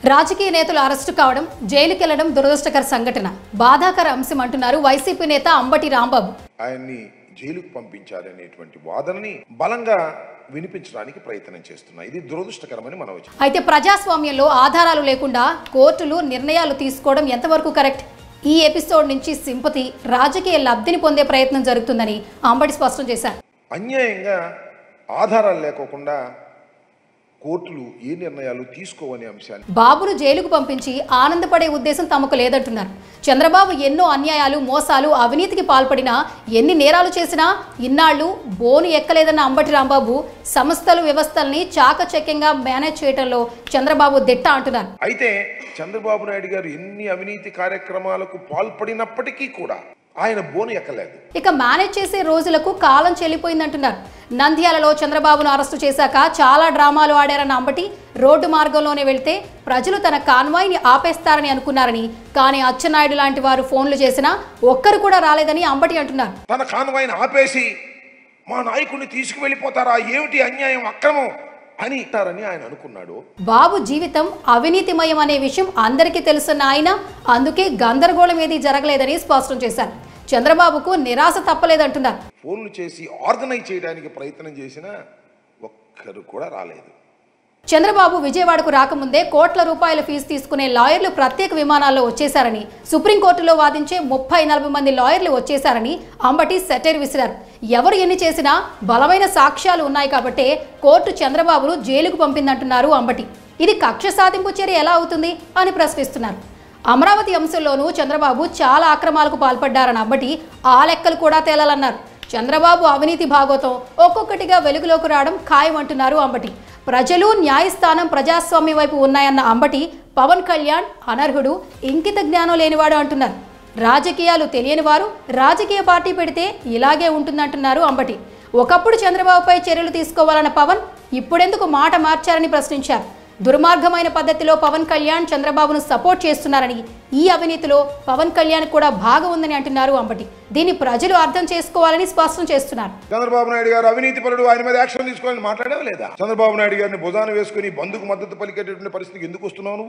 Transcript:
రాజకీయ నేతలు అరెస్టు కావడం జైలుకెళ్లడం దురదృష్టకర సంఘటన బాధాకర అంశం అంటున్నారు వైసీపీ నేత అంబటి రాంబాబు ఆయన్ని జైలుకు పంపించాలనేటువంటి వాదనని బలంగా వినిపించడానికి ప్రయత్నం చేస్తున్నా ఇది దురదృష్టకరమని మనం అయితే ప్రజాస్వామ్యంలో ఆధారాలు లేకుండా కోర్టులు నిర్ణయాలు తీసుకోవడం ఎంతవరకు కరెక్ట్ ఈ ఎపిసోడ్ నుంచి సింపతి రాజకీయ లబ్ధిని పొందే ప్రయత్నం జరుగుతుందని అంబటి స్పష్టం చేశారు అన్యాయంగా ఆధారాలు లేకోకుండా కోర్టులు ఏ నిర్ణయాలు తీసుకోవనే అంశాన్ని బాబును జైలుకు పంపించి ఆనందపడే ఉద్దేశం తమకు లేదంటున్నారు చంద్రబాబు ఎన్నో అన్యాయాలు మోసాలు అవినీతికి పాల్పడినా ఎన్ని నేరాలు చేసినా ఇన్నాళ్లు బోను ఎక్కలేదన్న అంబటి రాంబాబు సంస్థలు వ్యవస్థల్ని చాకచక్యంగా మేనేజ్ చేయడంలో చంద్రబాబు దిట్ట అంటున్నారు అయితే చంద్రబాబు నాయుడు గారు ఎన్ని అవినీతి కార్యక్రమాలకు పాల్పడినప్పటికీ కూడా ఆయన బోను ఎక్కలేదు ఇక మేనేజ్ చేసే రోజులకు కాలం చెల్లిపోయిందంటున్నారు నంద్యాలలో చంద్రబాబును అరెస్టు చేశాక చాలా డ్రామాలు ఆడారన్న అంబటి రోడ్డు మార్గంలోనే వెళ్తే ప్రజలు తన కాన్వాయ్ని ఆపేస్తారని అనుకున్నారని కానీ అచ్చెన్నాయుడు లాంటి వారు ఫోన్లు చేసినా ఒక్కరు కూడా రాలేదని అంబటి అంటున్నారు తన కాన్వాయిని ఆపేసి మా నాయకుడిని తీసుకువెళ్ళిపోతారా ఏమిటి అన్యాయం అక్రమం అని అంటారని ఆయన అనుకున్నాడు బాబు జీవితం అవినీతిమయం అనే విషయం అందరికీ తెలుసున్న ఆయన అందుకే గందరగోళం ఏదీ జరగలేదని స్పష్టం చేశారు చంద్రబాబుకు నిరాశ తప్పలేదంటున్నారు ఫోన్లు చేసి ఆర్గనైజ్ చేయడానికి ప్రయత్నం చేసినా ఒక్కరు కూడా రాలేదు చంద్రబాబు విజయవాడకు రాకముందే కోట్ల రూపాయల ఫీజు తీసుకునే లాయర్లు ప్రత్యేక విమానాల్లో వచ్చేశారని సుప్రీంకోర్టులో వాదించే ముప్పై నలభై మంది లాయర్లు వచ్చేశారని అంబటి సెటైర్ విసిరారు ఎవరు ఎన్ని చేసినా బలమైన సాక్ష్యాలు ఉన్నాయి కాబట్టే కోర్టు చంద్రబాబును జైలుకు పంపిందంటున్నారు అంబటి ఇది కక్ష సాధింపు చర్య ఎలా అవుతుంది అని ప్రశ్నిస్తున్నారు అమరావతి అంశంలోనూ చంద్రబాబు చాలా అక్రమాలకు పాల్పడ్డారని అంబటి ఆ లెక్కలు కూడా తేలాలన్నారు చంద్రబాబు అవినీతి భాగోతం ఒక్కొక్కటిగా వెలుగులోకి రావడం ఖాయమంటున్నారు అంబటి ప్రజలు న్యాయస్థానం ప్రజాస్వామ్యం వైపు ఉన్నాయన్న అంబటి పవన్ కళ్యాణ్ అనర్హుడు ఇంకిత జ్ఞానం లేనివాడు అంటున్నారు రాజకీయాలు తెలియని వారు రాజకీయ పార్టీ పెడితే ఇలాగే ఉంటుందంటున్నారు అంబటి ఒకప్పుడు చంద్రబాబుపై చర్యలు తీసుకోవాలన్న పవన్ ఇప్పుడెందుకు మాట మార్చారని ప్రశ్నించారు దుర్మార్గమైన పద్ధతిలో పవన్ కళ్యాణ్ చంద్రబాబును సపోర్ట్ చేస్తున్నారని ఈ అవినీతిలో పవన్ కళ్యాణ్ కూడా భాగం ఉందని అంటున్నారు అంబటి దీన్ని ప్రజలు అర్థం చేసుకోవాలని స్పష్టం చేస్తున్నారు చంద్రబాబు నాయుడు గారు అవినీతి పరుడు ఆయన మీద యాక్షన్ తీసుకోవాలని మాట్లాడేవా లేదా చంద్రబాబు నాయుడు గారిని భుజాన వేసుకుని బంధుకు మద్దతు పలికేటటువంటి పరిస్థితికి ఎందుకు వస్తున్నావు నువ్వు?